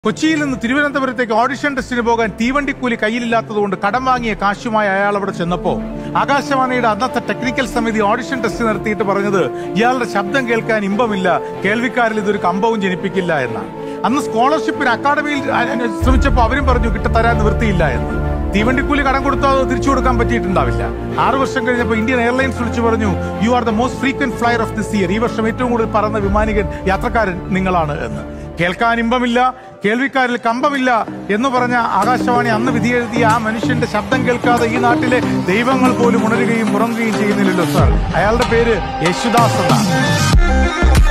കൊച്ചിയിൽ നിന്ന് തിരുവനന്തപുരത്തേക്ക് ഓഡിഷൻ ടെസ്റ്റിന് പോകാൻ തീവണ്ടിക്കൂലി കയ്യിലില്ലാത്തതുകൊണ്ട് കടം വാങ്ങിയ കാശുമായി അയാൾ അവിടെ ചെന്നപ്പോ ആകാശവാണിയുടെ അന്നത്തെ ടെക്നിക്കൽ സമിതി ഓഡിഷൻ ടെസ്റ്റ് നടത്തിയിട്ട് പറഞ്ഞത് ഇയാളുടെ ശബ്ദം കേൾക്കാൻ ഇമ്പമില്ല കേൾവിക്കാരിൽ ഇതൊരു കമ്പവും ജനിപ്പിക്കില്ല എന്നാണ് അന്ന് സ്കോളർഷിപ്പിന് അക്കാഡമിയിൽ അ- അ- ശ്രമിച്ചപ്പോൾ അവരും പറഞ്ഞു കിട്ട തരാൻ നിവൃത്തിയില്ല എന്ന് തീവണ്ടിക്കൂലി കടം കൊടുത്താൽ അത് തിരിച്ചു കൊടുക്കാൻ പറ്റിയിട്ടുണ്ടാവില്ല ആറ് വർഷം കഴിഞ്ഞപ്പോൾ ഇന്ത്യൻ എയർലൈൻസ് വിളിച്ചു പറഞ്ഞു you are the most frequent flyer of this year ഈ വർഷം ഏറ്റവും കൂടുതൽ പറന്ന വിമാനികൻ യാത്രക്കാരൻ നിങ്ങളാണ് എന്ന് കേൾക്കാൻ ഇമ്പമില്ല കേൾവിക്കാരിൽ കമ്പമില്ല എന്ന് പറഞ്ഞ ആകാശവാണി അന്ന് വിധിയെഴുതിയ ആ മനുഷ്യന്റെ ശബ്ദം കേൾക്കാതെ ഈ നാട്ടിലെ ദൈവങ്ങൾ പോലും ഉണരുകയും ഉറങ്ങുകയും ചെയ്യുന്നില്ലല്ലോ സാർ അയാളുടെ പേര് യേശുദാസ് എന്നാണ്